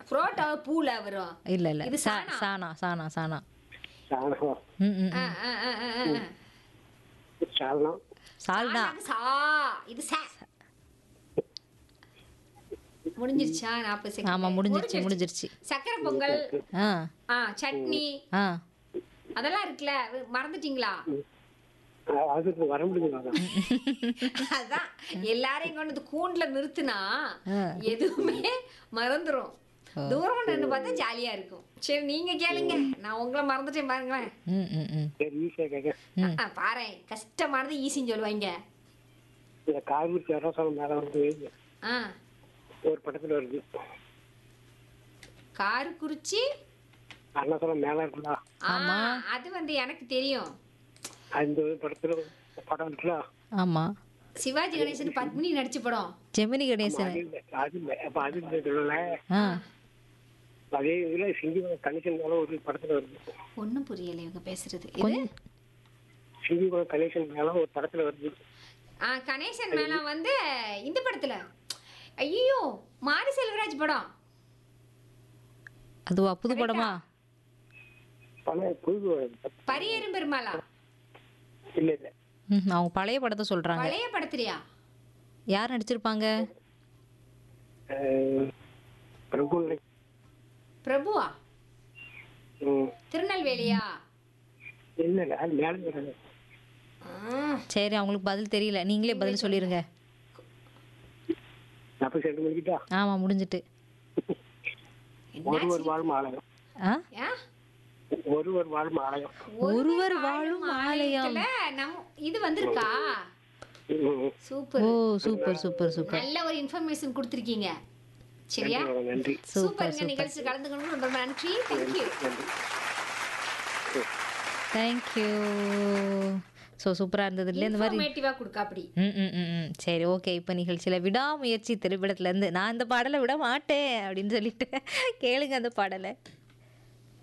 புரோட்டா பூல வரும் இல்ல இல்ல இது சா- சானா சானா சானா சாணம் ம் ம் ஆ, ஆ, ஆ, ஆ, ஆ. சாணம் சால்னா ஆனாங்க சா இது சா முடிஞ்சிருச்சா நாற்பது செகண்ட் ஆமா முடிஞ்சிருச்சு முடிஞ்சிருச்சு சக்கரை பொங்கல் ஆ ஆ சட்னி ஆ அதெல்லாம் இருக்குல்ல மறந்துட்டீங்களா அதுக்கு வர முடியுமா அதான் எல்லாரையும் கொண்டு வந்து கூண்டுல நிறுத்துனா ஆ. எதுவுமே மறந்துரும் தூரம் நின்று பார்த்தா ஜாலியா இருக்கும் சரி நீங்க கேளுங்க நான் உங்களை மறந்துட்டேன் பாருங்களேன் ம் ம் ம் சரி ஈஸியா கேட்க பாரு கஷ்டமானது ஈஸின்னு சொல்லுவாங்க இந்த காவிரி அரசாங்கம் மேல வந்து ஆ ஒரு படத்துல வருது காரக்குறிச்சி அருணாச்சலம் மேல இருக்குல்ல ஆ அது வந்து எனக்கு தெரியும் அந்த ஒரு படத்துல படம் இருக்குல்ல ஆமா சிவாஜி கணேசன் பத்மினி நடிச்ச படம் ஜெமினி கணேசன் அது இல்லை அது இல்லை அப்ப அது இல்லை சொல்லல ஆ அதே இதுல சிங்கி கணேசன் மேல ஒரு படத்துல வருது ஒண்ணும் புரியல இவங்க பேசுறது இது கொஞ்சம் சிங்கி கணேசன் மேல ஒரு படத்துல வருது ஆ கணேசன் மேல வந்து இந்த படத்துல ஐயோ மாரி செல்வராஜ் படம் அதுவா புது படமா பழைய புது பரியேறும் பெருமாளா இல்ல இல்ல ம் அவங்க பழைய படத்தை சொல்றாங்க பழைய படத்துலயா யார் நடிச்சிருப்பாங்க அஹ், பிரபு பிரபுவா ம், திருநெல்வேலியா இல்ல இல்ல அது மேல வருது. ஆ, சரி அவங்களுக்கு பதில் தெரியல நீங்களே பதில் சொல்லிருங்க நாற்பது சென்ட் மணிக்கிட்டா ஆமா முடிஞ்சிட்டு ஒருவர் வாழும் ஆலயம் ஆ ஆ? ஒருவர் வாழும் ஆலயம் ஒருவர் வாழும் ஆலயம் ஆலயத்துல நம்ம இது வந்திருக்கா ம், சூப்பர் ஓ சூப்பர் சூப்பர் சூப்பர் நல்ல ஒரு இன்ஃபர்மேஷன் கொடுத்துருக்கீங்க சரியா நன்றி சூப்பருங்க நிகழ்ச்சி கலந்துக்கணும் ரொம்ப நன்றி தேங்க்யூ நன்றி தேங்க்யூ ஸோ சூப்பராக இருந்தது இல்லை இந்த மாதிரி இன்ஃபர்மேட்டிவா கொடுக்க அப்படி ம் ம் ம் ம். சரி ஓகே இப்போ நிகழ்ச்சியில் விடாமுயற்சி திரைப்படத்துலேருந்து நான் இந்த பாடலை விட மாட்டேன் அப்படின்னு சொல்லிட்டு கேளுங்க அந்த பாடலை